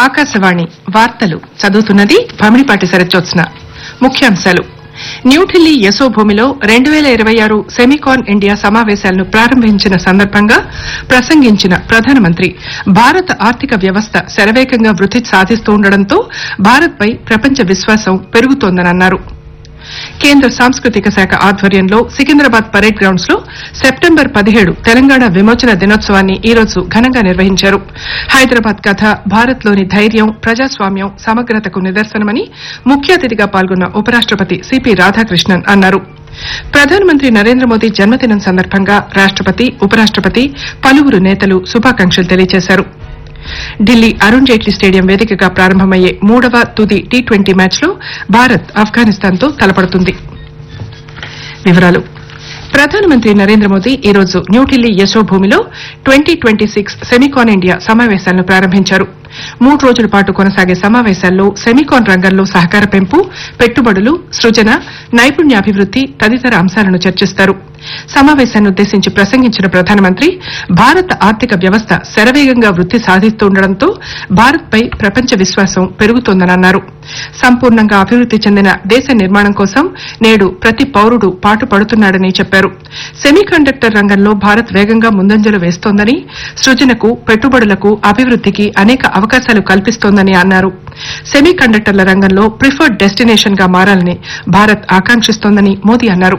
ఆకాశవాణి వార్తలు చదువుతున్నది భమిడిపాటి శరత్జోత్స్న ముఖ్యాంశాలు న్యూఢిల్లీ యశోభూమిలో రెండు వేల ఇరవై ఆరు సెమికాన్ ఇండియా సమావేశాలను ప్రారంభించిన సందర్భంగా ప్రసంగించిన ప్రధానమంత్రి భారత ఆర్థిక వ్యవస్థ శరవేగంగా వృద్ది సాధిస్తుండటంతో భారత్పై ప్రపంచ విశ్వాసం పెరుగుతోందని అన్నారు కేంద్ర సాంస్కృతిక శాఖ ఆధ్వర్యంలో సికింద్రాబాద్ పరేడ్ గ్రౌండ్స్ లో సెప్టెంబర్ పదిహేడు తెలంగాణ విమోచన దినోత్సవాన్ని ఈ రోజు ఘనంగా నిర్వహించారు హైదరాబాద్ కథ భారత్ లోని ధైర్యం ప్రజాస్వామ్యం సమగ్రతకు నిదర్శనమని ముఖ్య అతిథిగా పాల్గొన్న ఉపరాష్టపతి సిపి రాధాకృష్ణన్ అన్నారు ప్రధానమంత్రి నరేంద్ర మోదీ జన్మదినం సందర్భంగా రాష్టపతి ఉపరాష్టపతి పలువురు నేతలు శుభాకాంక్షలు తెలియజేశారు ఢిల్లీ అరుణ్ జైట్లీ స్టేడియం వేదికగా ప్రారంభమయ్యే మూడవ తుది టీ ట్వంటీ మ్యాచ్లో భారత్ ఆఫ్ఘనిస్తాన్తో తలపడుతుంది వివరాలు ప్రధానమంత్రి నరేంద్ర మోదీ ఈ రోజు న్యూఢిల్లీ యశోభూమిలో twenty twenty six Semicon India సమావేశాలను ప్రారంభించారు మూడు రోజుల పాటు కొనసాగే సమావేశాల్లో సెమికాన్ రంగంలో సహకార పెంపు పెట్టుబడులు సృజన నైపుణ్యాభివృద్ది తదితర అంశాలను చర్చిస్తారు సమావేశాన్ని ఉద్దేశించి ప్రసంగించిన ప్రధానమంత్రి భారత ఆర్థిక వ్యవస్థ శరవేగంగా వృద్ది సాధిస్తుండటంతో భారత్పై ప్రపంచ విశ్వాసం పెరుగుతోందని అన్నారు సంపూర్ణంగా అభివృద్ది చెందిన దేశ నిర్మాణం కోసం నేడు ప్రతి పౌరుడు పాటుపడుతున్నాడని చెప్పారు సెమీకండక్టర్ రంగంలో భారత్ వేగంగా ముందంజలు వేస్తోందని సృజనకు పెట్టుబడులకు అభివృద్దికి అనేక అవకాశాలు కల్పిస్తోందని అన్నారు సెమీ కండక్టర్ల రంగంలో ప్రిఫర్డ్ డెస్టినేషన్ గా మారాలని భారత్ ఆకాంక్షిస్తోందని మోదీ అన్నారు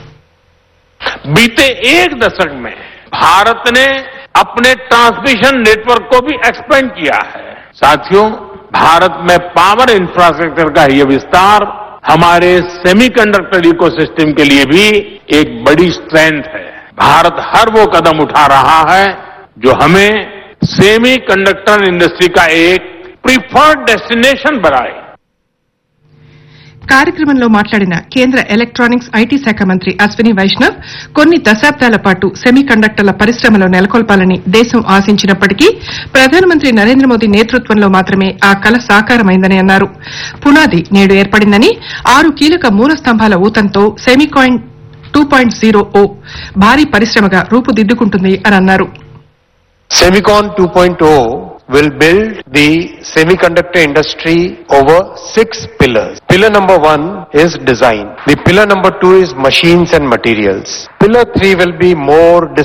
बीते एक दशक में भारत ने अपने ट्रांसमिशन नेटवर्क को भी एक्सपेंड किया है साथियों भारत में पावर इंफ्रास्ट्रक्चर का ये विस्तार हमारे सेमीकंडक्टर इकोसिस्टम के लिए भी एक बड़ी स्ट्रेंथ है भारत हर वो कदम उठा रहा है जो हमें सेमीकंडक्टर इंडस्ट्री का एक प्रिफर्ड डेस्टिनेशन बनाए కార్యక్రమంలో మాట్లాడిన కేంద్ర ఎలక్ట్రానిక్స్ ఐటీ శాఖ మంత్రి అశ్విని వైష్ణవ్ కొన్ని దశాబ్దాల పాటు సెమీ కండక్టర్ల పరిశ్రమలో నెలకొల్పాలని దేశం ఆశించినప్పటికీ ప్రధానమంత్రి నరేంద్ర మోదీ నేతృత్వంలో మాత్రమే ఆ కల సాకారమైందని అన్నారు పునాది నేడు ఏర్పడిందని ఆరు కీలక మూల స్తంభాల ఊతంతో సెమీకాయిన్ టూ పాయింట్ జీరో ఓ భారీ పరిశ్రమగా రూపుదిద్దుకుంటుంది అని అన్నారు Semicon 2.0 will build the semiconductor industry over six pillars. Pillar number one is design. The pillar number two is machines and materials. Pillar three will be more